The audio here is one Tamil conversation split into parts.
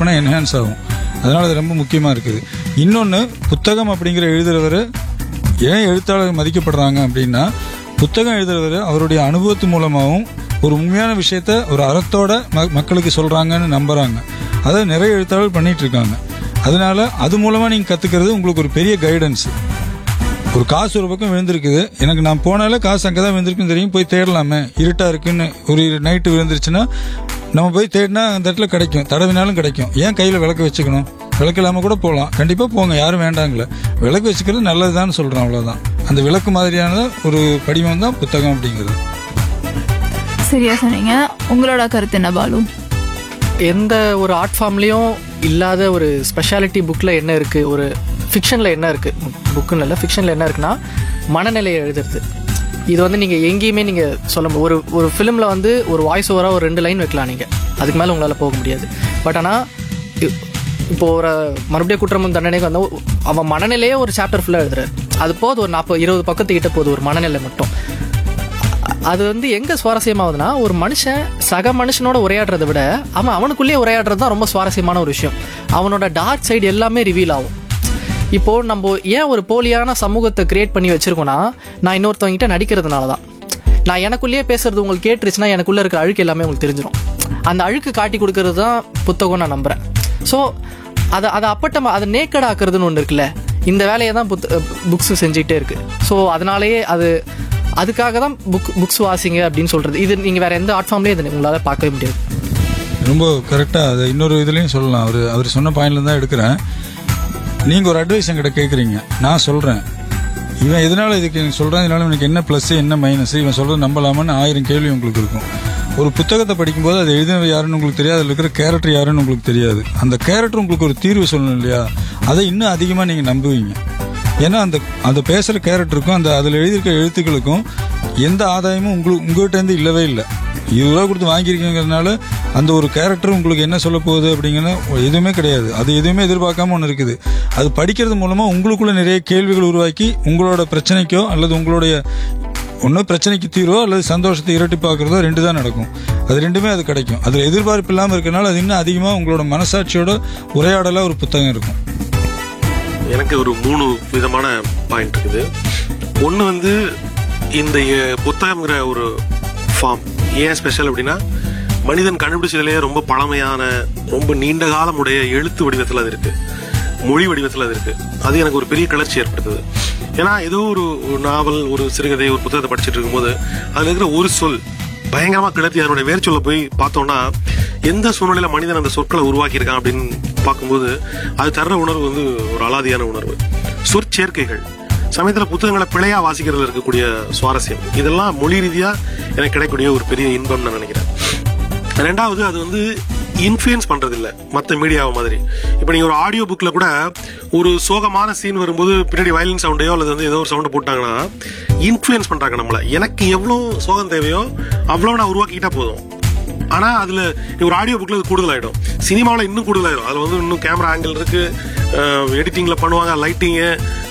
கற்பனை என்ஹான்ஸ் ஆகும் அதனால அது ரொம்ப முக்கியமாக இருக்குது இன்னொன்று புத்தகம் அப்படிங்கிற எழுதுறவர் ஏன் எழுத்தாளர் மதிக்கப்படுறாங்க அப்படின்னா புத்தகம் எழுதுறவர் அவருடைய அனுபவத்து மூலமாகவும் ஒரு உண்மையான விஷயத்த ஒரு அறத்தோட ம- மக்களுக்கு சொல்றாங்கன்னு நம்புறாங்க அதை நிறைய எழுத்தாளர்கள் பண்ணிட்டு இருக்காங்க அதனால அது மூலமா நீங்க கத்துக்கிறது உங்களுக்கு ஒரு பெரிய கைடன்ஸ் ஒரு காசு ஒரு பக்கம் விழுந்திருக்குது எனக்கு நான் போனாலே காசு அங்கே தான் விழுந்திருக்குன்னு தெரியும் போய் தேடலாமே இருட்டா இருக்குன்னு ஒரு நைட்டு விழுந்துருச்சுன்னா நம்ம போய் தேடினா அந்த இடத்துல கிடைக்கும் தடவினாலும் கிடைக்கும் ஏன் கையில் விளக்கு வச்சுக்கணும் விளக்கு இல்லாமல் கூட போகலாம் கண்டிப்பாக போங்க யாரும் வேண்டாங்களே விளக்கு வச்சுக்கிறது நல்லதுதான்னு சொல்கிறேன் அவ்வளோதான் அந்த விளக்கு மாதிரியான ஒரு படிமம் தான் புத்தகம் அப்படிங்கிறது சரியா சொன்னீங்க உங்களோட கருத்து என்ன பாலு எந்த ஒரு ஆர்ட் ஃபார்ம்லேயும் இல்லாத ஒரு ஸ்பெஷாலிட்டி புக்கில் என்ன இருக்குது ஒரு ஃபிக்ஷனில் என்ன இருக்குது புக்குன்னு இல்லை ஃபிக்ஷனில் என்ன இருக்குன்னா மனநிலையை எழுதுறது இது வந்து நீங்கள் எங்கேயுமே நீங்கள் சொல்ல முடியும் ஒரு ஒரு ஃபிலிமில் வந்து ஒரு வாய்ஸ் ஓவராக ஒரு ரெண்டு லைன் வைக்கலாம் நீங்கள் அதுக்கு மேலே உங்களால் போக முடியாது பட் ஆனால் இப்போ ஒரு மறுபடியும் குற்றமும் தண்டனைக்கு வந்து அவன் மனநிலையே ஒரு சாப்டர் ஃபுல்லாக எழுதுறாரு அது போதும் ஒரு நாற்பது இருபது பக்கத்துக்கிட்ட போதும் ஒரு மனநிலை மட்டும் அது வந்து எங்க சுவாரஸ்யமாகுதுன்னா ஒரு மனுஷன் சக மனுஷனோட உரையாடுறதை விட அவன் அவனுக்குள்ளேயே உரையாடுறது தான் ரொம்ப சுவாரஸ்யமான ஒரு விஷயம் அவனோட டார்க் சைடு எல்லாமே ரிவீல் ஆகும் இப்போ நம்ம ஏன் ஒரு போலியான சமூகத்தை கிரியேட் பண்ணி வச்சிருக்கோம்னா நான் இன்னொருத்தவங்கிட்ட நடிக்கிறதுனால தான் நான் எனக்குள்ளேயே பேசுறது உங்களுக்கு கேட்டுருச்சுன்னா எனக்குள்ள இருக்கிற அழுக்கு எல்லாமே உங்களுக்கு தெரிஞ்சிடும் அந்த அழுக்கு காட்டி கொடுக்கறது தான் புத்தகம் நான் நம்புறேன் ஸோ அதை அதை அப்பட்டமா அதை நேக்கட் ஆக்குறதுன்னு ஒன்று இருக்குல்ல இந்த வேலையை தான் புத்த புக்ஸ் செஞ்சுக்கிட்டே இருக்கு ஸோ அதனாலேயே அது அதுக்காக தான் புக் புக்ஸ் வாசிங்க அப்படின்னு சொல்றது இது நீங்க வேற எந்த ஆர்ட் ஃபார்ம்லேயே இதை உங்களால பார்க்கவே முடியாது ரொம்ப கரெக்டாக அது இன்னொரு இதுலேயும் சொல்லலாம் அவர் அவர் சொன்ன பாயிண்ட்ல தான் எடுக்கிறேன் நீங்கள் ஒரு அட்வைஸ் என்கிட்ட கேட்குறீங்க நான் சொல்கிறேன் இவன் எதனால இதுக்கு எனக்கு சொல்கிறான் இதனால எனக்கு என்ன ப்ளஸ் என்ன மைனஸ் இவன் சொல்கிறது நம்பலாமான்னு ஆயிரம் கேள்வி உங்களுக்கு இருக்கும் ஒரு புத்தகத்தை படிக்கும்போது அது எழுதினது யாருன்னு உங்களுக்கு தெரியாது அதில் இருக்கிற கேரக்டர் யாருன்னு உங்களுக்கு தெரியாது அந்த கேரக்டர் உங்களுக்கு ஒரு தீர்வு சொல்லணும் இல்லையா அதை இன்னும் அதிகமாக நீங்கள் நம்புவீங்க ஏன்னா அந்த அந்த பேசுகிற கேரக்டருக்கும் அந்த அதில் எழுதியிருக்க எழுத்துக்களுக்கும் எந்த ஆதாயமும் உங்களுக்கு உங்கள்கிட்ட இல்லவே இல்லை இருபது ரூபா கொடுத்து வாங்கியிருக்கீங்கிறதுனால அந்த ஒரு கேரக்டர் உங்களுக்கு என்ன சொல்ல போகுது அப்படிங்கிற எதுவுமே கிடையாது அது எதுவுமே எதிர்பார்க்காம ஒன்று இருக்குது அது படிக்கிறது மூலமா உங்களுக்குள்ள நிறைய கேள்விகள் உருவாக்கி உங்களோட பிரச்சனைக்கோ அல்லது உங்களுடைய ஒன்று பிரச்சனைக்கு தீர்வோ அல்லது சந்தோஷத்தை இரட்டிப்பாக்குறதோ ரெண்டு தான் நடக்கும் அது ரெண்டுமே அது கிடைக்கும் அதில் எதிர்பார்ப்பு இல்லாமல் இருக்கனால அது இன்னும் அதிகமாக உங்களோட மனசாட்சியோட உரையாடலாக ஒரு புத்தகம் இருக்கும் எனக்கு ஒரு மூணு விதமான பாயிண்ட் இருக்குது ஒன்று வந்து இந்த அஹ், புத்தகம்ங்கிற ஒரு ஃபார்ம் ஏன் ஸ்பெஷல் அப்படின்னா மனிதன் கண்டுபிடிச்சதுலேயே ரொம்ப பழமையான ரொம்ப நீண்ட காலம் உடைய எழுத்து வடிவத்தில் அது இருக்கு மொழி வடிவத்தில் அது இருக்கு அது எனக்கு ஒரு பெரிய கிளர்ச்சி ஏற்படுத்துது ஏன்னா ஏதோ ஒரு ஒரு நாவல் ஒரு சிறுகதை ஒரு புத்தகத்தை படிச்சுட்டு இருக்கும்போது அதில் இருக்கிற ஒரு சொல் பயங்கரமா கிளர்த்தி அதனுடைய வேர்ச்சொல்ல போய் பார்த்தோம்னா எந்த சூழ்நிலையில மனிதன் அந்த சொற்களை உருவாக்கியிருக்கான் அப்படின்னு பார்க்கும்போது அது தர்ற உணர்வு வந்து ஒரு அலாதியான உணர்வு சொற்சேர்க்கைகள் சமயத்துல புத்தகங்களை பிழையா வாசிக்கிறதுல இருக்கக்கூடிய சுவாரஸ்யம் இதெல்லாம் மொழி ரீதியா எனக்கு கிடைக்கக்கூடிய ஒரு பெரிய இன்பம் நான் நினைக்கிறேன் ரெண்டாவது அது வந்து இன்ஃப்ளூயன்ஸ் பண்றது இல்ல மத்த மீடியாவை மாதிரி இப்போ நீங்க ஒரு ஆடியோ புக்ல கூட ஒரு சோகமான சீன் வரும்போது பின்னாடி வயலின் சவுண்டையோ அல்லது வந்து ஏதோ ஒரு சவுண்ட் போட்டாங்கன்னா இன்ஃப்ளூயன்ஸ் பண்றாங்க நம்மள எனக்கு எவ்வளவு சோகம் தேவையோ அவ்வளவு நான் உருவாக்கிட்டா போதும் ஆனா அதுல ஒரு ஆடியோ புக்ல அது கூடுதலாயிடும் சினிமாவில் இன்னும் கூடுதலாயிடும் அதுல வந்து இன்னும் கேமரா ஆங்கிள் இருக்கு எடிட்டிங்ல பண்ணுவாங்க லைட்டிங்கு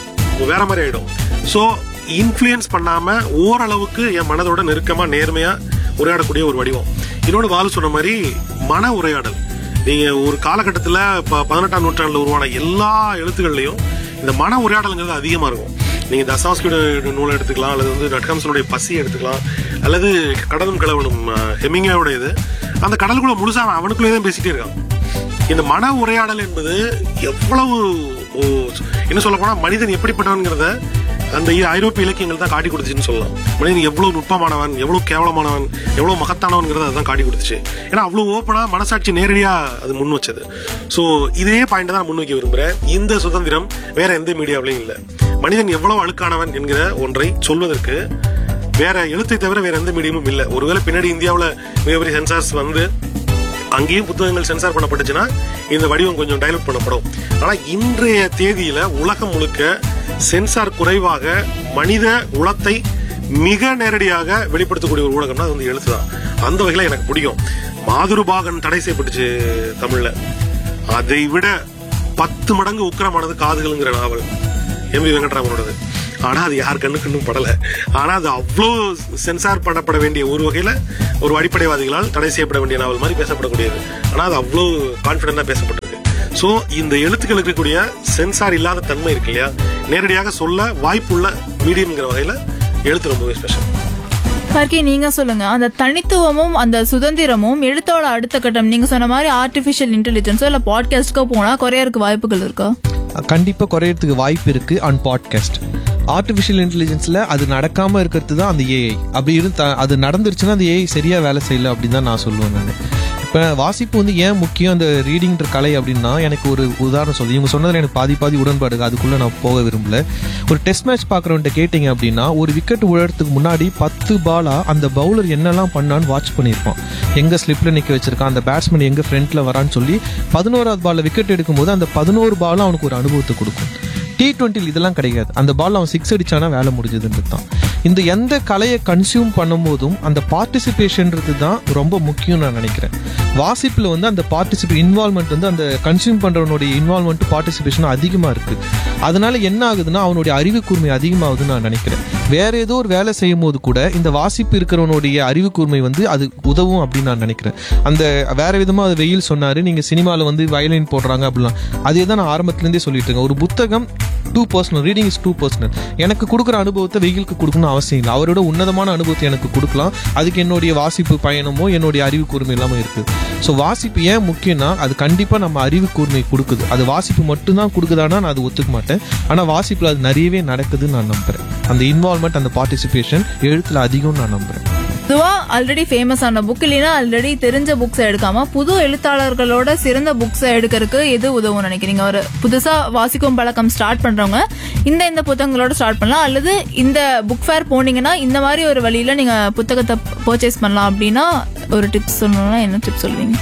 வேற மாதிரி ஆயிடும் ஸோ இன்ஃப்ளூயன்ஸ் பண்ணாம ஓரளவுக்கு என் மனதோட நெருக்கமா நேர்மையா உரையாடக்கூடிய ஒரு வடிவம் இன்னொன்று வாலு சொன்ன மாதிரி மன உரையாடல் நீங்க ஒரு காலகட்டத்தில் ப- பதினெட்டாம் நூற்றாண்டுல உருவான எல்லா எழுத்துக்கள்லையும் இந்த மன உரையாடலுங்கிறது அதிகமா இருக்கும் நீங்க தசாஸ்கியோட நூலை எடுத்துக்கலாம் அல்லது வந்து நட்கம்சனுடைய பசி எடுத்துக்கலாம் அல்லது கடலும் கிழவனும் ஹெமிங்கோட இது அந்த கடலுக்குள்ள முழுசா அவன் அவனுக்குள்ளே தான் பேசிட்டே இருக்கான் இந்த மன உரையாடல் என்பது எவ்வளவு ஓ, என்ன சொல்ல போனா மனிதன் எப்படிப்பட்டவன்கிறத அந்த இ- ஐரோப்பிய இலக்கியங்கள் தான் காட்டி கொடுத்துச்சுன்னு சொல்லலாம் மனிதன் எவ்வளவு நுட்பமானவன் எவ்வளவு கேவலமானவன் எவ்வளவு மகத்தானவன்கிறத அதுதான் காட்டி கொடுத்துச்சு ஏன்னா அவ்வளவு ஓப்பனா மனசாட்சி நேரடியா அது முன் வச்சது ஸோ இதே பாயிண்ட் தான் முன் வைக்க விரும்புறேன் இந்த சுதந்திரம் வேற எந்த மீடியாவிலையும் இல்லை மனிதன் எவ்வளவு அழுக்கானவன் என்கிற ஒன்றை சொல்வதற்கு வேற எழுத்தை தவிர வேற எந்த மீடியமும் இல்லை ஒருவேளை பின்னாடி இந்தியாவில் மிகப்பெரிய சென்சார்ஸ் வந்து அங்கேயும் புத்தகங்கள் சென்சார் பண்ணப்பட்டுச்சுன்னா இந்த வடிவம் கொஞ்சம் டைலூட் பண்ணப்படும் ஆனா இன்றைய தேதியில உலகம் முழுக்க சென்சார் குறைவாக மனித உளத்தை மிக நேரடியாக வெளிப்படுத்தக்கூடிய ஒரு ஊடகம்னா அது வந்து எழுத்து தான் அந்த வகையில எனக்கு பிடிக்கும் மாதுருபாகன் தடை செய்யப்பட்டுச்சு தமிழ்ல அதை விட பத்து மடங்கு உக்கிரமானது காதுகள்ங்கிற நாவல் எம் வி வெங்கட்ராமனோடது ஆனா அது யார் கண்ணுக்கு இன்னும் படல ஆனா அது அவ்வளோ சென்சார் பண்ணப்பட வேண்டிய ஒரு வகையில ஒரு அடிப்படைவாதிகளால் தடை செய்யப்பட வேண்டிய நாவல் மாதிரி பேசப்படக்கூடியது ஆனா அது அவ்வளோ கான்பிடண்டா பேசப்பட்டது ஸோ இந்த எழுத்துக்கள் இருக்கக்கூடிய சென்சார் இல்லாத தன்மை இருக்கு இல்லையா நேரடியாக சொல்ல வாய்ப்புள்ள மீடியம்ங்கிற வகையில் எழுத்து ரொம்பவே ஸ்பெஷல் கார்கி நீங்க சொல்லுங்க அந்த தனித்துவமும் அந்த சுதந்திரமும் எழுத்தோட அடுத்த கட்டம் நீங்க சொன்ன மாதிரி ஆர்டிபிஷியல் இன்டெலிஜென்ஸோ இல்ல பாட்காஸ்ட்க்கோ போனா குறையறதுக்கு வாய்ப்புகள் இருக்கா கண்டிப்பாக குறையறதுக்கு வாய்ப்பு இருக்கு ஆன் பாட்காஸ்ட் ஆர்டிஃபிஷியல் இன்டெலிஜென்ஸில் அது நடக்காமல் இருக்கிறது தான் அந்த ஏஐ அப்படி இருந்து அது நடந்துருச்சுன்னா அந்த ஏஐ சரியாக வேலை செய்யல அப்படின்னு தான் நான் சொல்லுவேன் நான் இப்போ வாசிப்பு வந்து ஏன் முக்கியம் அந்த ரீடிங்ன்ற கலை அப்படின்னா எனக்கு ஒரு உதாரணம் சொல்லி இவங்க சொன்னதில் எனக்கு பாதி பாதி உடன்பாடு அதுக்குள்ளே நான் போக விரும்பல ஒரு டெஸ்ட் மேட்ச் பார்க்குறவன்ட்ட கேட்டிங்க அப்படின்னா ஒரு விக்கெட் விழுறதுக்கு முன்னாடி பத்து பாலாக அந்த பவுலர் என்னெல்லாம் பண்ணான்னு வாட்ச் பண்ணியிருப்பான் எங்கே ஸ்லிப்பில் நிற்க வச்சிருக்கான் அந்த பேட்ஸ்மேன் எங்கே ஃப்ரண்ட்டில் வரான்னு சொல்லி பதினோராவது பாலில் விக்கெட் எடுக்கும்போது அந்த பதினோரு பாலும் அவனுக்கு ஒரு அனுபவத்தை கொடுக்கும் டி டுவெண்ட்டியில் இதெல்லாம் கிடைக்காது அந்த பால் அவன் சிக்ஸ் அடிச்சானா வேலை முடிஞ்சதுன்றது தான் இந்த எந்த கலையை கன்சியூம் பண்ணும்போதும் அந்த பார்ட்டிசிபேஷன்றது தான் ரொம்ப முக்கியம் நான் நினைக்கிறேன் வாசிப்பில் வந்து அந்த பார்ட்டிசிபே இன்வால்மெண்ட் வந்து அந்த கன்சியூம் பண்ணுறவனுடைய இன்வால்மெண்ட் பார்ட்டிசிபேஷன் அதிகமாக இருக்குது அதனால என்ன ஆகுதுன்னா அவனுடைய அறிவு கூர்மை அதிகமாகுதுன்னு நான் நினைக்கிறேன் வேற ஏதோ ஒரு வேலை செய்யும் போது கூட இந்த வாசிப்பு இருக்கிறவனுடைய அறிவு கூர்மை வந்து அது உதவும் அப்படின்னு நான் நினைக்கிறேன் அந்த வேற விதமாக அது வெயில் சொன்னார் நீங்கள் சினிமாவில் வந்து வயலின் போடுறாங்க அப்படிலாம் அதே தான் நான் ஆரம்பத்துலேருந்தே சொல்லிட்டு இருக்கேன் ஒரு புத்தகம் too personal reading is too personal எனக்கு கொடுக்குற அனுபவத்தை வெயிலுக்கு கொடுக்கணும் அவசியம் இல்லை அவரோட உன்னதமான அனுபவத்தை எனக்கு கொடுக்கலாம் அதுக்கு என்னுடைய வாசிப்பு பயணமோ என்னுடைய அறிவு கூர்மை இல்லாமல் இருக்குது ஸோ வாசிப்பு ஏன் முக்கியம்னா அது கண்டிப்பாக நம்ம அறிவு கூர்மை கொடுக்குது அது வாசிப்பு மட்டும்தான் கொடுக்குதானா நான் அது ஒத்துக்க மாட்டேன் ஆனால் வாசிப்பில் அது நிறையவே நடக்குதுன்னு நான் நம்புறேன் அந்த இன்வால்மெண்ட் அந்த பார்ட்டிசிபேஷன் எழுத்தில் அதிகம்னு நான் நம்புறேன் பொதுவா ஆல்ரெடி ஃபேமஸ் ஆன புக் இல்லைன்னா ஆல்ரெடி தெரிஞ்ச புக்ஸ் எடுக்காம புது எழுத்தாளர்களோட சிறந்த புக்ஸ் எடுக்கிறதுக்கு எது உதவும் நினைக்கிறீங்க ஒரு புதுசா வாசிக்கும் பழக்கம் ஸ்டார்ட் பண்றவங்க இந்த இந்த புத்தகங்களோட ஸ்டார்ட் பண்ணலாம் அல்லது இந்த புக் ஃபேர் போனீங்கன்னா இந்த மாதிரி ஒரு வழியில நீங்க புத்தகத்தை பர்ச்சேஸ் பண்ணலாம் அப்படின்னா ஒரு டிப்ஸ் சொல்லணும்னா என்ன டிப்ஸ் சொல்லுவீங்க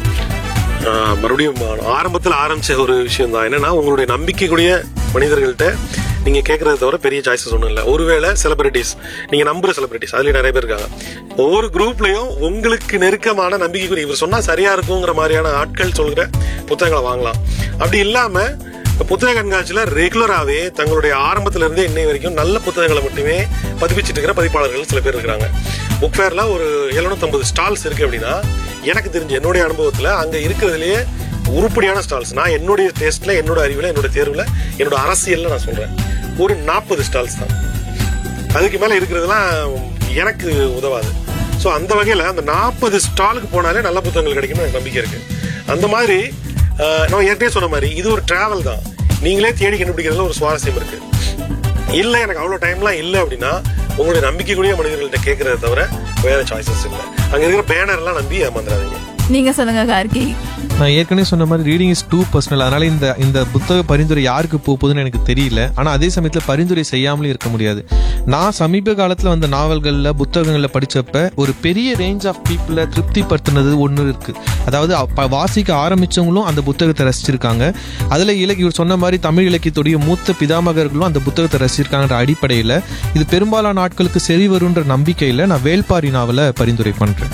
ஆஹ் மறுபடியும் ஆரம்பத்தில் ஆரம்பிச்ச ஒரு விஷயம் தான் என்னன்னா உங்களுடைய நம்பிக்கைக்குரிய மனிதர்கள்ட்ட நீங்க கேட்கறத தவிர பெரிய சாய்ஸஸ் ஒன்றும் இல்லை ஒருவேளை செலிபிரிட்டிஸ் நீங்க நம்புற செலிபிரிட்டிஸ் அதுலயும் நிறைய பேர் இருக்காங்க ஒவ்வொரு குரூப்லயும் உங்களுக்கு நெருக்கமான நம்பிக்கைக்குரிய இவர் சொன்னா சரியா இருக்குங்கிற மாதிரியான ஆட்கள் சொல்கிற புத்தகங்களை வாங்கலாம் அப்படி இல்லாம இந்த புத்தக கண்காட்சியில ரெகுலராகவே தங்களுடைய ஆரம்பத்துல இருந்தே இன்னை வரைக்கும் நல்ல புத்தகங்களை மட்டுமே பதிப்பிச்சிட்டு இருக்கிற பதிப்பாளர்கள் சில பேர் இருக்கிறாங்க புக் ஃபேர்ல ஒரு 750 ஸ்டால்ஸ் இருக்கு அப்படின்னா எனக்கு தெரிஞ்ச என்னுடைய அனுபவத்துல அங்க இருக்கிறதுலயே உருப்படியான ஸ்டால்ஸ் நான் என்னுடைய டேஸ்ட்ல என்னோட அறிவுல என்னோட தேர்வுல என்னோட அரசியல்ல நான் சொல்றேன் ஒரு நாற்பது ஸ்டால்ஸ் தான் அதுக்கு மேல இருக்கிறதுலாம் எனக்கு உதவாது ஸோ அந்த வகையில் அந்த நாற்பது ஸ்டாலுக்கு போனாலே நல்ல புத்தகங்கள் கிடைக்கும்னு எனக்கு நம்பிக்கை இருக்கு அந்த மாதிரி ஆஹ், நான் ஏற்கனவே சொன்ன மாதிரி இது ஒரு டிராவல் தான் நீங்களே தேடி கண்டுபிடிக்கிறதுல ஒரு சுவாரஸ்யம் இருக்கு இல்லை எனக்கு அவ்வளோ டைம்லாம் இல்லை அப்படின்னா உங்களுடைய நம்பிக்கைக்குரிய மனிதர்கள்ட்ட கேட்கறத தவிர வேற சாய்ஸஸ் இல்லை அங்கே இருக்கிற பேனர்லாம் நம்பி ஏமாந்துடாதீங்க நீங்க சொல்லுங்க கார்கி நான் ஏற்கனவே சொன்ன மாதிரி ரீடிங் இஸ் டூ பர்சனல் அதனால இந்த இந்த புத்தக பரிந்துரை யாருக்கு போக போகுதுன்னு எனக்கு தெரியல ஆனால் அதே சமயத்தில் பரிந்துரை செய்யாமலே இருக்க முடியாது நான் சமீப காலத்தில் வந்த நாவல்களில் புத்தகங்களில் படிச்சப்ப ஒரு பெரிய ரேஞ்ச் ஆஃப் பீப்புளை திருப்திப்படுத்தினது ஒன்று இருக்கு அதாவது அப்ப வாசிக்க ஆரம்பிச்சவங்களும் அந்த புத்தகத்தை ரசிச்சிருக்காங்க அதில் இலக்கிய இவர் சொன்ன மாதிரி தமிழ் இலக்கியத்துடைய மூத்த பிதாமகர்களும் அந்த புத்தகத்தை ரசிச்சிருக்காங்கன்ற அடிப்படையில் இது பெரும்பாலான நாட்களுக்கு சரி வருன்ற நம்பிக்கையில் நான் வேள்பாரி நாவலை பரிந்துரை பண்ணுறேன்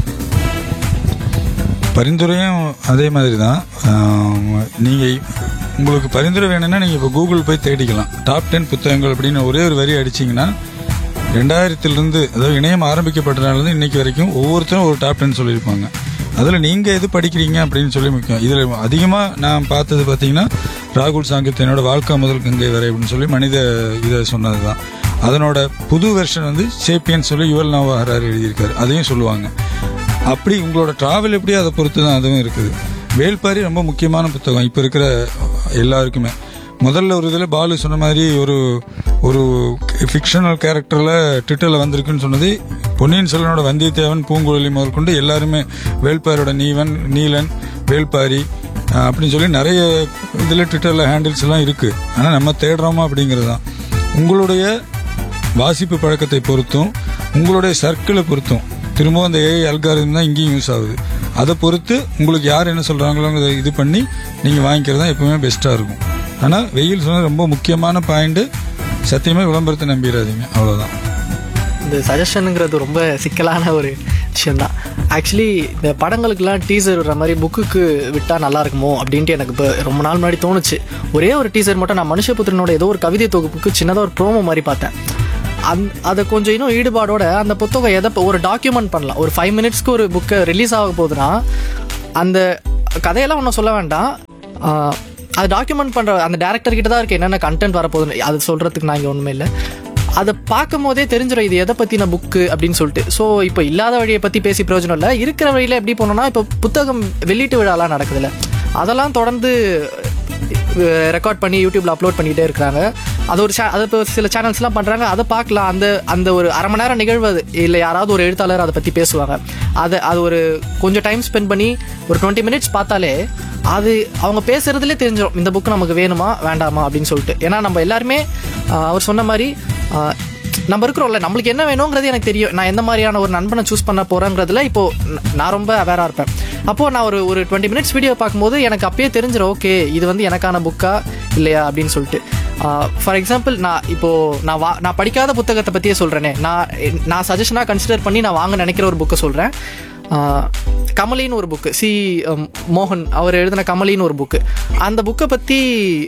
பரிந்துரையும் அதே மாதிரி தான் நீங்கள் உங்களுக்கு பரிந்துரை வேணும்னா நீங்கள் இப்போ கூகுள் போய் தேடிக்கலாம் டாப் டென் புத்தகங்கள் அப்படின்னு ஒரே ஒரு வரி அடிச்சிங்கன்னா ரெண்டாயிரத்திலிருந்து அதாவது இணையம் ஆரம்பிக்கப்பட்டதுலேருந்து இன்னைக்கு வரைக்கும் ஒவ்வொருத்தரும் ஒரு டாப் டென் சொல்லியிருப்பாங்க அதில் நீங்கள் எது படிக்கிறீங்க அப்படின்னு சொல்லி முக்கியம் இதில் அதிகமாக நான் பார்த்தது பார்த்தீங்கன்னா ராகுல் சாங்கித்யனோட வாழ்க்கை முதல் கங்கை வரை அப்படின்னு சொல்லி மனித இதை சொன்னது தான் அதனோட புது வெர்ஷன் வந்து சேப்பியன் சொல்லி யுவல் நோவா ஹராரி எழுதியிருக்காரு அதையும் சொல்லுவாங்க அப்படி உங்களோட டிராவல் எப்படியோ அதை பொறுத்து தான் அதுவும் இருக்குது வேல்பாரி ரொம்ப முக்கியமான புத்தகம் இப்போ இருக்கிற எல்லாருக்குமே முதல்ல ஒரு இதில் பாலு சொன்ன மாதிரி ஒரு ஒரு ஃபிக்ஷனல் கேரக்டரில் ட்விட்டரில் வந்திருக்குன்னு சொன்னது பொன்னியின் செல்வனோட வந்தியத்தேவன் பூங்குழலி முதற்கொண்டு எல்லாருமே வேல்பாரியோட நீவன் நீலன் வேல்பாரி அஹ், அப்படின்னு சொல்லி நிறைய இதில் ட்விட்டரில் ஹேண்டில்ஸ் எல்லாம் இருக்குது ஆனால் நம்ம தேடுறோமா அப்படிங்கிறது தான் உங்களுடைய வாசிப்பு பழக்கத்தை பொறுத்தும் உங்களுடைய சர்க்கிளை பொறுத்தும் திரும்பவும் அந்த ஏஐ அல்காரிதம் தான் இங்கேயும் யூஸ் ஆகுது அதை பொறுத்து உங்களுக்கு யார் என்ன சொல்கிறாங்களோங்கிறத இது பண்ணி நீங்கள் வாங்கிக்கிறது தான் எப்பவுமே பெஸ்ட்டாக இருக்கும் ஆனால் வெயில் சொன்னது ரொம்ப முக்கியமான பாயிண்ட் சத்தியமாக விளம்பரத்தை நம்பிடாதீங்க அவ்வளோதான் இந்த சஜஷனுங்கிறது ரொம்ப சிக்கலான ஒரு விஷயம்தான் ஆக்சுவலி இந்த படங்களுக்கெல்லாம் டீசர் விடுற மாதிரி புக்குக்கு விட்டால் நல்லா இருக்குமோ அப்படின்ட்டு எனக்கு இப்போ ரொம்ப நாள் முன்னாடி தோணுச்சு ஒரே ஒரு டீசர் மட்டும் நான் மனுஷபுத்திரனோட ஏதோ ஒரு கவிதை தொகுப்புக்கு சின்னதாக ஒரு ப்ரோமோ மாதிரி பார்த்தேன் அந் அதை கொஞ்சம் இன்னும் ஈடுபாடோட அந்த புத்தகம் எதை ப- ஒரு டாக்குமெண்ட் பண்ணலாம் ஒரு ஃபைவ் மினிட்ஸ்க்கு ஒரு புக்கை ரிலீஸ் ஆக போகுதுன்னா அந்த கதையெல்லாம் ஒன்றும் சொல்ல வேண்டாம் ஆஹ், அது டாக்குமெண்ட் பண்ணுற அந்த டேரக்டர் கிட்ட தான் இருக்கு என்னென்ன கண்டென்ட் வரப்போகுதுன்னு அது சொல்கிறதுக்கு நான் இங்கே ஒன்றுமே இல்லை அதை பார்க்கும் போதே தெரிஞ்சிடும் இது எதை பற்றின புக்கு அப்படின்னு சொல்லிட்டு ஸோ இப்போ இல்லாத வழியை பற்றி பேசி பிரயோஜனம் இல்லை இருக்கிற வழியில் எப்படி போனோம்னா இப்போ புத்தகம் வெளியீட்டு விழாலாம் நடக்குதுல்ல அதெல்லாம் தொடர்ந்து ரெக்கார்ட் பண்ணி யூடியூப்ல அப்லோட் பண்ணிட்டே இருக்கிறாங்க அது ஒரு cha- அது இப்போ சில சேனல்ஸ்லாம் பண்ணுறாங்க அதை பார்க்கலாம் அந்த அந்த ஒரு அரை மணி நேரம் நிகழ்வு அது இல்லை யாராவது ஒரு எழுத்தாளர் அதை பற்றி பேசுவாங்க அதை அது ஒரு கொஞ்சம் டைம் ஸ்பெண்ட் பண்ணி ஒரு டுவெண்ட்டி மினிட்ஸ் பார்த்தாலே அது அவங்க பேசுறதுலே தெரிஞ்சிடும் இந்த புக்கு நமக்கு வேணுமா வேண்டாமா அப்படின்னு சொல்லிட்டு ஏன்னா நம்ம எல்லாருமே ஆஹ், அவர் சொன்ன மாதிரி ஆஹ், நம்ம இருக்கிறோம்ல நம்மளுக்கு என்ன வேணுங்கிறது எனக்கு தெரியும் நான் எந்த மாதிரியான ஒரு நண்பனை சூஸ் பண்ண போறேங்கிறதுல இப்போ ந- நான் ரொம்ப அவேரா இருப்பேன் அப்போ நான் ஒரு ஒரு டுவெண்ட்டி மினிட்ஸ் வீடியோ பார்க்கும்போது எனக்கு அப்பயே தெரிஞ்சிடும் ஓகே இது வந்து எனக்கான புக்கா இல்லையா அப்படின்னு சொல்லிட்டு ஃபார் எக்ஸாம்பிள் நான் இப்போ நான் வா நான் படிக்காத புத்தகத்தை பற்றியே சொல்கிறேனே நான் நான் சஜஷனாக கன்சிடர் பண்ணி நான் வாங்க நினைக்கிற ஒரு புக்கை சொல்கிறேன் கமலின்னு ஒரு புக்கு சி மோகன் அவர் எழுதின கமலின்னு ஒரு புக்கு அந்த புக்கை பற்றி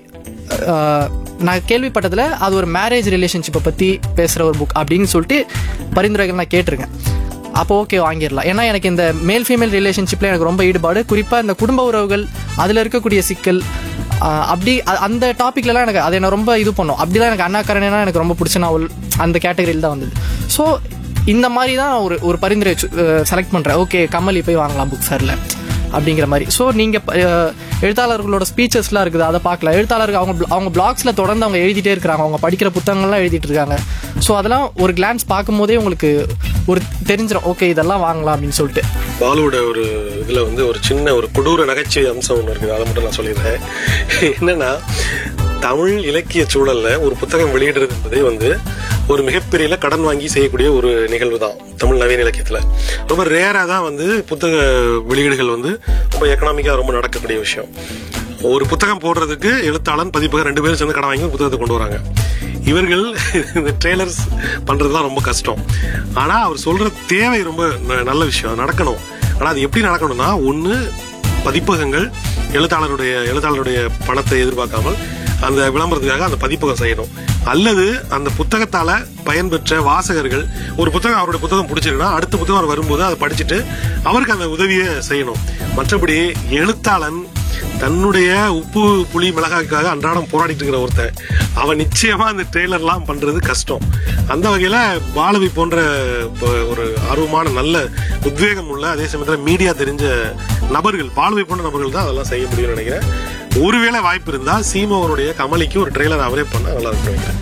நான் கேள்விப்பட்டதில் அது ஒரு மேரேஜ் ரிலேஷன்ஷிப்பை பற்றி பேசுகிற ஒரு புக் அப்படின்னு சொல்லிட்டு பரிந்துரைகள் நான் கேட்டிருக்கேன் அப்போ ஓகே வாங்கிடலாம் ஏன்னா எனக்கு இந்த மேல் ஃபீமேல் ரிலேஷன்ஷிப்பில் எனக்கு ரொம்ப ஈடுபாடு குறிப்பாக இந்த குடும்ப உறவுகள் அதில் இருக்கக்கூடிய சிக்கல் ஆஹ் அப்படி அ- அந்த டாப்பிக்லலாம் எனக்கு அது என்ன ரொம்ப இது பண்ணும் அப்படிதான் எனக்கு அண்ணா கரணைனா எனக்கு ரொம்ப பிடிச்ச நாவல் அந்த கேட்டகரியில் தான் வந்தது ஸோ இந்த மாதிரி தான் நான் ஒரு ஒரு பரிந்துரை செலக்ட் பண்ணுறேன் ஓகே கமலி போய் வாங்கலாம் புக் சாரில் அப்படிங்கிற மாதிரி ஸோ நீங்கள் எழுத்தாளர்களோட ஸ்பீச்சஸ்லாம் இருக்குது அதை பார்க்கலாம் எழுத்தாளர்கள் அவங்க blo- அவங்க பிளாக்ஸில் தொடர்ந்து அவங்க எழுதிட்டே இருக்கிறாங்க அவங்க படிக்கிற புத்தகங்கள்லாம் எழுதிட்டு இருக்காங்க ஸோ அதெல்லாம் ஒரு கிளான்ஸ் பார்க்கும்போதே உங்களுக்கு ஒரு தெரிஞ்சிடும் ஓகே இதெல்லாம் வாங்கலாம் அப்படின்னு சொல்லிட்டு பாலுவோட ஒரு இதுல வந்து ஒரு சின்ன ஒரு கொடூர நகைச்சுவை அம்சம் ஒன்று இருக்குது அதை மட்டும் நான் சொல்லிடுறேன் என்னன்னா தமிழ் இலக்கிய சூழல்ல ஒரு புத்தகம் வெளியிடுறது என்பதே வந்து ஒரு மிகப்பெரிய கடன் வாங்கி செய்யக்கூடிய ஒரு நிகழ்வு தான் தமிழ் நவீன இலக்கியத்துல ரொம்ப ரேரா தான் வந்து புத்தக வெளியீடுகள் வந்து ரொம்ப எக்கனாமிக்கா ரொம்ப நடக்கக்கூடிய விஷயம் ஒரு புத்தகம் போடுறதுக்கு எழுத்தாளன் பதிப்பகம் ரெண்டு பேரும் சேர்ந்து கடன் வாங்கி புத்தகத்தை கொண்டு வராங்க இவர்கள் இந்த ட்ரெய்லர்ஸ் பண்றதுலாம் ரொம்ப கஷ்டம் ஆனா அவர் சொல்ற தேவை ரொம்ப ந- நல்ல விஷயம் அது நடக்கணும் ஆனா அது எப்படி நடக்கணும்னா ஒண்ணு பதிப்பகங்கள் எழுத்தாளருடைய எழுத்தாளருடைய பணத்தை எதிர்பார்க்காமல் அந்த விளம்பரத்துக்காக அந்த பதிப்பகம் செய்யணும் அல்லது அந்த புத்தகத்தால பயன்பெற்ற வாசகர்கள் ஒரு புத்தகம் அவருடைய புத்தகம் பிடிச்சிருக்குன்னா அடுத்த புத்தகம் அவர் வரும்போது அதை படிச்சுட்டு அவருக்கு அந்த உதவியை செய்யணும் மற்றபடி எழுத்தாளன் தன்னுடைய உப்பு புளி மிளகாய்க்காக அன்றாடம் போராடிட்டு இருக்கிற ஒருத்தன் அவன் நிச்சயமா அந்த ட்ரெய்லர்லாம் பண்றது கஷ்டம் அந்த வகையில பாலவி போன்ற இப்ப ஒரு ஆர்வமான நல்ல உத்வேகம் உள்ள அதே சமயத்துல மீடியா தெரிஞ்ச நபர்கள் பாலவி போன்ற நபர்கள் தான் அதெல்லாம் செய்ய முடியும்னு நினைக்கிறேன் ஒருவேளை வாய்ப்பு இருந்தா சீமோவருடைய கமலிக்கு ஒரு ட்ரெய்லர் அவரே பண்ணா நல்லா இருக்கும் நினைக்கிறேன்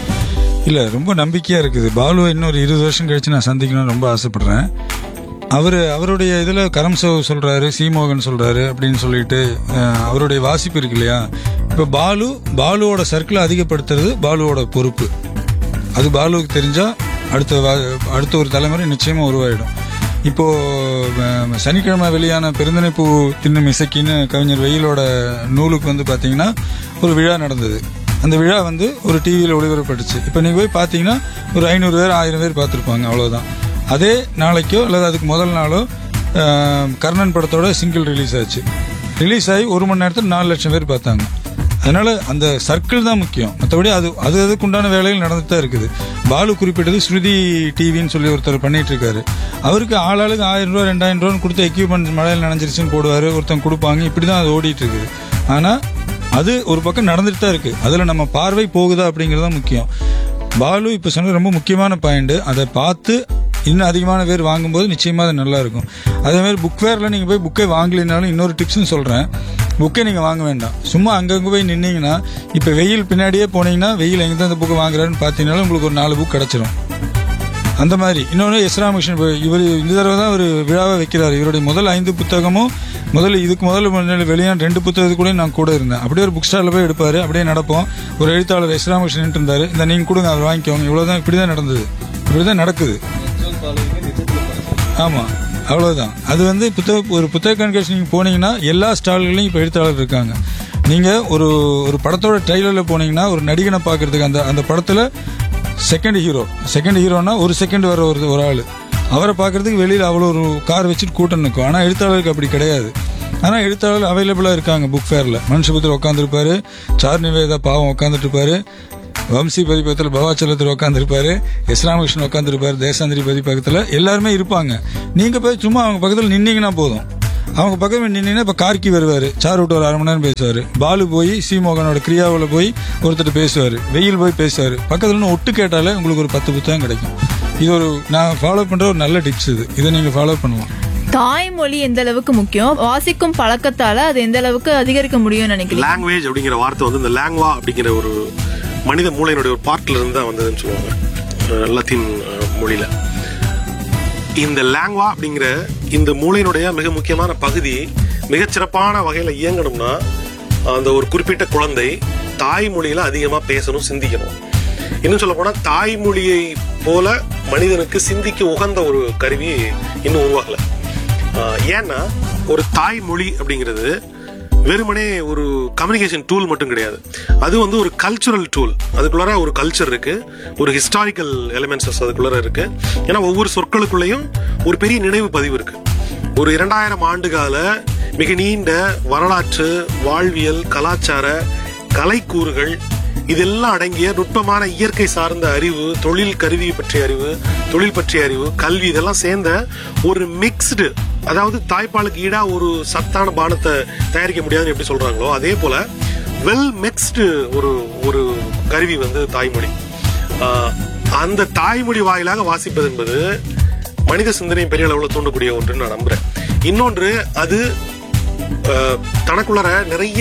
இல்ல ரொம்ப நம்பிக்கையா இருக்குது பாலுவை இன்னொரு இருபது வருஷம் கழிச்சு நான் சந்திக்கணும்னு ரொம்ப ஆசைப்படுறேன் அவரு அவருடைய இதுல கரம் சோ சொல்றாரு சீமோகன் சொல்றாரு அப்படின்னு சொல்லிட்டு அஹ், அவருடைய வாசிப்பு இருக்கு இல்லையா இப்ப பாலு பாலுவோட சர்க்கிளை அதிகப்படுத்துறது பாலுவோட பொறுப்பு அது பாலுவுக்கு தெரிஞ்சா அடுத்த வா- அடுத்த ஒரு தலைமுறை நிச்சயமா உருவாயிடும் இப்போ அஹ், சனிக்கிழமை வெளியான பெருந்தனை பூ தின்னும் இசைக்கின்னு கவிஞர் வெயிலோட நூலுக்கு வந்து பாத்தீங்கன்னா ஒரு விழா நடந்தது அந்த விழா வந்து ஒரு டிவியில் ஒளிபரப்பட்டுச்சு இப்போ நீங்கள் போய் பார்த்தீங்கன்னா ஒரு ஐநூறு பேர் ஆயிரம் பேர் பார்த்துருப்பாங்க அவ்வளோதான் அதே நாளைக்கோ அல்லது அதுக்கு முதல் நாளோ அஹ், கர்ணன் படத்தோட சிங்கிள் ரிலீஸ் ஆச்சு ரிலீஸ் ஆகி ஒரு மணி நேரத்தில் நாலு லட்சம் பேர் பார்த்தாங்க அதனால அந்த சர்க்கிள் தான் முக்கியம் மற்றபடி அது அது அதுக்கு உண்டான வேலைகள் நடந்துட்டு தான் இருக்குது பாலு குறிப்பிட்டது ஸ்ருதி டிவின்னு சொல்லி ஒருத்தர் பண்ணிட்டு இருக்காரு அவருக்கு ஆளாளுக்கு ஆயிரம் ரூபா ரெண்டாயிரம் ரூபான்னு கொடுத்து எக்யூப்மெண்ட் மழையில் நனைஞ்சிருச்சுன்னு போடுவாரு ஒருத்தன் கொடுப்பாங்க இப்படி தான் அது ஓடிட்டு இருக்குது ஆனால் அது ஒரு பக்கம் நடந்துட்டு தான் இருக்கு அதுல நம்ம பார்வை போகுதா அப்படிங்கிறது தான் முக்கியம் பாலு இப்ப சொன்ன ரொம்ப முக்கியமான பாயிண்ட் அதை பார்த்து இன்னும் அதிகமான பேர் வாங்கும்போது நிச்சயமா அது நல்லா இருக்கும் அதே மாதிரி புக் ஃபேர்ல நீங்க போய் புக்கை வாங்கலினாலும் இன்னொரு டிப்ஸ்னு சொல்றேன் புக்கை நீங்க வாங்க வேண்டாம் சும்மா அங்கங்க போய் நின்னீங்கன்னா இப்ப வெயில் பின்னாடியே போனீங்கன்னா வெயில் எங்க தான் இந்த புக்கை வாங்குறாருன்னு பார்த்தீங்கன்னாலும் உங்களுக்கு ஒரு நாலு புக் கிடைச்சிரும் அந்த மாதிரி இன்னொன்று எஸ் ராமகிருஷ்ணன் இப்ப இவர் இந்த தடவை தான் ஒரு விழாவை வைக்கிறார் இவருடைய முதல் ஐந்து புத்தகமும் முதல்ல இதுக்கு முதல்ல முன்னாடி வெளியான ரெண்டு புத்தகத்து கூட நான் கூட இருந்தேன் அப்படியே ஒரு புக் ஸ்டாலில் போய் எடுப்பாரு அப்படியே நடப்போம் ஒரு எழுத்தாளர் எஸ் ராமகிருஷ்ணன் இருந்தாரு இந்த நீங்க கொடுங்க அவர் வாங்கிக்கோங்க இவ்வளவுதான் இப்படிதான் நடந்தது இப்படிதான் நடக்குது ஆமா அவ்வளவுதான் அது வந்து புத்தக ஒரு புத்தக கண்காட்சி நீங்க போனீங்கன்னா எல்லா ஸ்டால்களையும் இப்ப எழுத்தாளர் இருக்காங்க நீங்க ஒரு ஒரு படத்தோட ட்ரைலர்ல போனீங்கன்னா ஒரு நடிகனை பார்க்கறதுக்கு அந்த அந்த படத்துல செகண்ட் ஹீரோ செகண்ட் ஹீரோனா ஒரு செகண்ட் வர ஒரு ஒரு ஆளு அவரை பார்க்கறதுக்கு வெளியில அவ்வளோ ஒரு கார் வச்சுட்டு கூட்டம் நிற்கும் ஆனா எழுத்தாளருக்கு அப்படி கிடையாது ஆனா எழுத்தாளர் அவைலபிளா இருக்காங்க புக் ஃபேர்ல மனுஷபுத்திர உட்காந்துருப்பாரு சார் நிவேதா பாவம் உட்காந்துட்டு இருப்பாரு வம்சி பதிப்பகத்தில் பவாச்சலத்தில் உட்காந்துருப்பாரு எஸ் ராமகிருஷ்ணன் உட்காந்துருப்பாரு தேசாந்திரி பதிப்பகத்தில் எல்லாருமே இருப்பாங்க நீங்க போய் சும்மா அவங்க பக்கத்தில் நின்னீங்கன்னா போதும் அவங்க பக்கம் நின்னீங்கன்னா இப்போ கார்கி வருவார் சார் விட்டு ஒரு அரை மணி நேரம் பேசுவார் பாலு போய் சீமோகனோட கிரியாவில் போய் ஒருத்தர் பேசுவார் வெயில் போய் பேசுவார் பக்கத்துல இருந்து ஒட்டு கேட்டாலே உங்களுக்கு ஒரு பத்து புத்தகம் கிடைக்கும் இது ஒரு நான் ஃபாலோ பண்ணுற ஒரு நல்ல டிப்ஸ் இது இதை நீங்கள் ஃபாலோ பண்ணலாம் தாய்மொழி எந்த அளவுக்கு முக்கியம் வாசிக்கும் பழக்கத்தால அது எந்த அளவுக்கு அதிகரிக்க முடியும்னு நினைக்கிறீங்க லாங்குவேஜ் அப்படிங்கிற வார்த்தை வந்து இந்த லாங்குவா அப்படிங்கிற ஒரு மனித மூளையினுடைய ஒரு பார்ட்ல இருந்து தான் வந்ததுன்னு சொல்லுவாங்க அஹ் லத்தீன் அஹ், மொழியில இந்த லாங்குவா அப்படிங்கிற இந்த மூளையினுடைய மிக முக்கியமான பகுதி மிகச்சிறப்பான வகையில இயங்கணும்னா அந்த ஒரு குறிப்பிட்ட குழந்தை தாய்மொழியில அதிகமா பேசணும் சிந்திக்கணும் இன்னும் சொல்ல போனா தாய்மொழியை போல மனிதனுக்கு சிந்திக்க உகந்த ஒரு கருவி இன்னும் உருவாகல ஆஹ் ஏன்னா ஒரு தாய்மொழி அப்படிங்கிறது வெறுமனே ஒரு கம்யூனிகேஷன் டூல் மட்டும் கிடையாது அது வந்து ஒரு கல்ச்சுரல் டூல் அதுக்குள்ளார ஒரு கல்ச்சர் இருக்கு ஒரு ஹிஸ்டாரிக்கல் எலிமெண்ட்ஸஸ் அதுக்குள்ளார இருக்கு ஏன்னா ஒவ்வொரு சொற்களுக்குள்ளேயும் ஒரு பெரிய நினைவு பதிவு இருக்கு ஒரு இரண்டாயிரம் ஆண்டுகால மிக நீண்ட வரலாற்று வாழ்வியல் கலாச்சார கலைக்கூறுகள் இதெல்லாம் அடங்கிய நுட்பமான இயற்கை சார்ந்த அறிவு தொழில் கருவி பற்றிய அறிவு தொழில் பற்றிய அறிவு கல்வி இதெல்லாம் சேர்ந்த ஒரு மிக்ஸ்டு அதாவது தாய்ப்பாலுக்கு ஈடா ஒரு சத்தான பானத்தை தயாரிக்க முடியாதுன்னு எப்படி சொல்றாங்களோ அதே போல வெல் மிக்ஸ்டு ஒரு ஒரு கருவி வந்து தாய்மொழி ஆஹ், அந்த தாய்மொழி வாயிலாக வாசிப்பது என்பது மனித சிந்தனை பெரிய அளவில் தூண்டக்கூடிய ஒன்றுன்னு நான் நம்புறேன் இன்னொன்று அது அஹ், தனக்குள்ளார நிறைய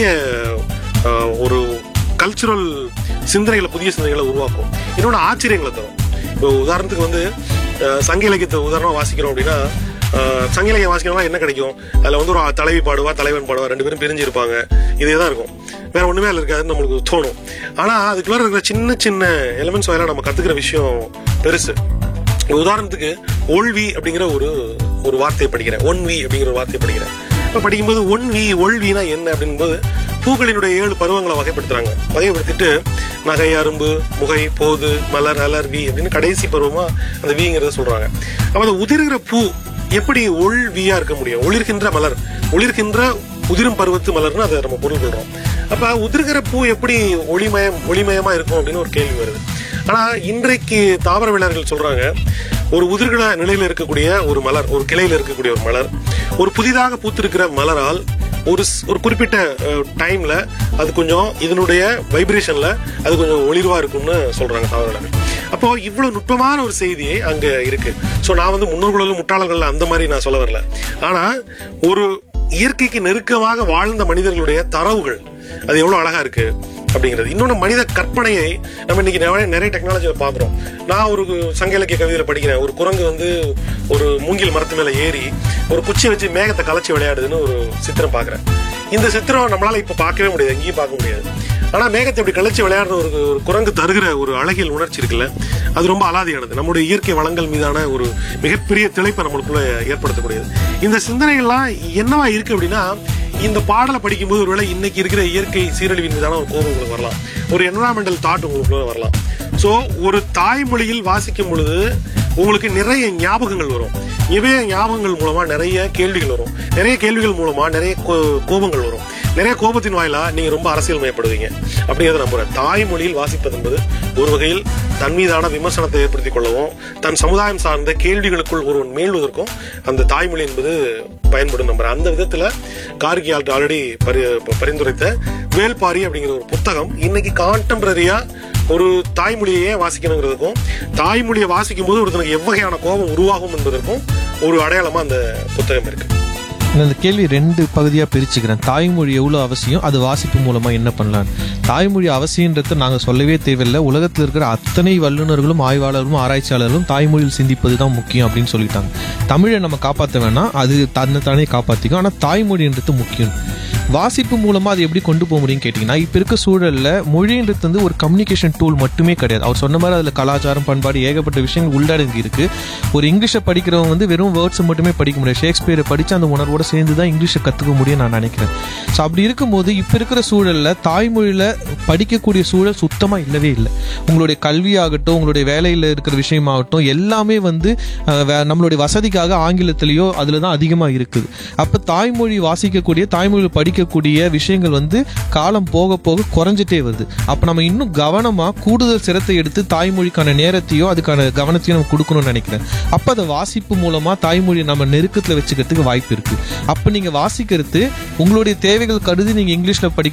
அஹ், ஒரு கல்ச்சுரல் சிந்தனைகளை புதிய சிந்தனைகளை உருவாக்கும் இன்னொன்று ஆச்சரியங்களை தரும் இப்போ உதாரணத்துக்கு வந்து அஹ், சங்க இலக்கியத்தை உதாரணமா வாசிக்கிறோம் அப்படின்னா அஹ், சங்க இலக்கியம் வாசிக்கிறோம்னா என்ன கிடைக்கும் அதுல வந்து ஒரு தலைவி பாடுவா தலைவன் பாடுவா ரெண்டு பேரும் பிரிஞ்சு இருப்பாங்க இதே தான் இருக்கும் வேற ஒண்ணுமே அதுல இருக்காதுன்னு நம்மளுக்கு தோணும் ஆனா அதுக்குள்ள இருக்கிற சின்ன சின்ன எலிமெண்ட்ஸ் வாயிலா நம்ம கத்துக்கிற விஷயம் பெருசு இப்ப உதாரணத்துக்கு ஒல்வி அப்படிங்கிற ஒரு ஒரு வார்த்தையை படிக்கிறேன் ஒன் வி அப்படிங்கிற ஒரு வார்த்தையை படிக்கிறேன் இப்ப படிக்கும்போது ஒன் வி ஒல்வினா என்ன அப்படிங்கும்போது பூக்களினுடைய ஏழு பருவங்களை வகைப்படுத்துறாங்க வகைப்படுத்திட்டு நகை அரும்பு முகை போது மலர் அலர் வி அப்படின்னு கடைசி பருவமா அந்த விங்கிறத சொல்றாங்க அப்ப அந்த உதிர்கிற பூ எப்படி ஒள் வியா இருக்க முடியும் ஒளிர்கின்ற மலர் ஒளிர்கின்ற உதிரும் பருவத்து மலர்னு அதை நம்ம பொருள் கொள்றோம் அப்ப உதிர்கிற பூ எப்படி ஒளிமயம் ஒளிமயமா இருக்கும் அப்படின்னு ஒரு கேள்வி வருது ஆனா இன்றைக்கு தாவரவியலாளர்கள் சொல்றாங்க ஒரு உதிர்கிற நிலையில இருக்கக்கூடிய ஒரு மலர் ஒரு கிளையில இருக்கக்கூடிய ஒரு மலர் ஒரு புதிதாக பூத்திருக்கிற மலரால் ஒரு ஸ்- ஒரு குறிப்பிட்ட டைம்ல அது கொஞ்சம் இதனுடைய வைப்ரேஷன்ல அது கொஞ்சம் ஒளிர்வா இருக்கும்னு சொல்றாங்க தாவரவியலாளர்கள் அப்போ இவ்வளவு நுட்பமான ஒரு செய்தி அங்க இருக்கு சோ நான் வந்து முன்னோர்களும் முட்டாளர்கள் அந்த மாதிரி நான் சொல்ல வரல ஆனா ஒரு இயற்கைக்கு நெருக்கமாக வாழ்ந்த மனிதர்களுடைய தரவுகள் அது எவ்வளவு அழகா இருக்கு அப்படிங்கிறது இன்னொன்று மனித கற்பனையை நம்ம இன்னைக்கு நிறைய நிறைய டெக்னாலஜியில் பார்க்குறோம் நான் ஒரு சங்க இலக்கிய கவிதையில் படிக்கிறேன் ஒரு குரங்கு வந்து ஒரு மூங்கில் மரத்து மேலே ஏறி ஒரு குச்சி வச்சு மேகத்தை கலைச்சி விளையாடுதுன்னு ஒரு சித்திரம் பார்க்குறேன் இந்த சித்திரம் நம்மளால இப்போ பார்க்கவே முடியாது எங்கேயும் பார்க்க முடியாது ஆனா மேகத்தை இப்படி கழிச்சு விளையாடுற ஒரு ஒரு குரங்கு தருகிற ஒரு அழகியல் உணர்ச்சி இருக்குல்ல அது ரொம்ப அலாதியானது நம்முடைய இயற்கை வளங்கள் மீதான ஒரு மிகப்பெரிய திளைப்பை நம்மளுக்குள்ள ஏற்படுத்தக்கூடியது இந்த சிந்தனைகள்லாம் என்னவா இருக்கு அப்படின்னா இந்த பாடலை படிக்கும்போது ஒருவேளை இன்னைக்கு இருக்கிற இயற்கை சீரழிவின் மீதான ஒரு கோபம் உங்களுக்கு வரலாம் ஒரு என்வரான்மெண்டல் தாட் உங்களுக்குள்ள வரலாம் சோ ஒரு தாய்மொழியில் வாசிக்கும் பொழுது உங்களுக்கு நிறைய ஞாபகங்கள் வரும் இவைய ஞாபகங்கள் மூலமா நிறைய கேள்விகள் வரும் நிறைய கேள்விகள் மூலமா நிறைய கோ- கோபங்கள் வரும் நிறைய கோபத்தின் வாயிலா நீங்க ரொம்ப அரசியல் மயப்படுவீங்க அப்படிங்கிறத நம்புறேன் தாய்மொழியில் வாசிப்பது என்பது ஒரு வகையில் தன் மீதான விமர்சனத்தை ஏற்படுத்திக் கொள்ளவும் தன் சமுதாயம் சார்ந்த கேள்விகளுக்குள் ஒருவன் மேல்வதற்கும் அந்த தாய்மொழி என்பது பயன்படும் நம்புறேன் அந்த விதத்துல கார்கி ஆல்ரெடி பரிந்துரைத்த வேல்பாரி அப்படிங்கிற ஒரு புத்தகம் இன்னைக்கு கான்டெம்பரரியா ஒரு தாய்மொழியையே வாசிக்கணுங்கிறதுக்கும் தாய்மொழியை வாசிக்கும் போது ஒருத்தனுக்கு எவ்வகையான கோபம் உருவாகும் என்பதற்கும் ஒரு அடையாளமா அந்த புத்தகம் இருக்கு நான் இந்த கேள்வி ரெண்டு பகுதியாக பிரிச்சுக்கிறேன் தாய்மொழி எவ்வளோ அவசியம் அது வாசிப்பு மூலமாக என்ன பண்ணலாம் தாய்மொழி அவசியன்றதை நாங்கள் சொல்லவே தேவையில்லை உலகத்தில் இருக்கிற அத்தனை வல்லுநர்களும் ஆய்வாளர்களும் ஆராய்ச்சியாளர்களும் தாய்மொழியில் சிந்திப்பது தான் முக்கியம் அப்படின்னு சொல்லிட்டாங்க தமிழை நம்ம காப்பாற்ற வேணாம் அது தன்னை தானே காப்பாற்றிக்கும் ஆனால் தாய்மொழின்றது முக்கியம் வாசிப்பு மூலமா அது எப்படி கொண்டு போக முடியும்னு கேட்டிங்கன்னா இப்போ இருக்க சூழல்ல மொழின்றது வந்து ஒரு கம்யூனிகேஷன் டூல் மட்டுமே கிடையாது அவர் சொன்ன மாதிரி அதில் கலாச்சாரம் பண்பாடு ஏகப்பட்ட விஷயங்கள் உள்ளடங்கி இருக்கு ஒரு இங்கிலீஷை படிக்கிறவங்க வந்து வெறும் வேர்ட்ஸ் மட்டுமே படிக்க முடியாது ஷேக்ஸ்பியரை படிச்சு அந்த உணர்வோட சேர்ந்து தான் இங்கிலீஷை கற்றுக்க முடியும் நான் நினைக்கிறேன் ஸோ அப்படி இருக்கும்போது இப்போ இருக்கிற சூழல்ல தாய்மொழியில படிக்கக்கூடிய சூழல் சுத்தமா இல்லவே இல்லை உங்களுடைய கல்வியாகட்டும் உங்களுடைய வேலையில் இருக்கிற விஷயமாகட்டும் எல்லாமே வந்து அஹ், வே- நம்மளுடைய வசதிக்காக ஆங்கிலத்திலேயோ அதுல தான் அதிகமா இருக்குது அப்ப தாய்மொழி வாசிக்கக்கூடிய தாய்மொழி படிக்கக்கூடிய விஷயங்கள் வந்து காலம் போக போக குறைஞ்சிட்டே வருது அப்ப நம்ம இன்னும் கவனமா கூடுதல் சிரத்தை எடுத்து தாய்மொழிக்கான நேரத்தையோ அதுக்கான கவனத்தையும் நம்ம கொடுக்கணும்னு நினைக்கிறேன் அப்ப அதை வாசிப்பு மூலமா தாய்மொழியை நம்ம நெருக்கத்துல வச்சுக்கிறதுக்கு வாய்ப்பு இருக்கு அப்ப நீங்க வாசிக்கிறது உங்களுடைய தேவைகள் கருதி நீங்க இங்கிலீஷ்ல படிக்க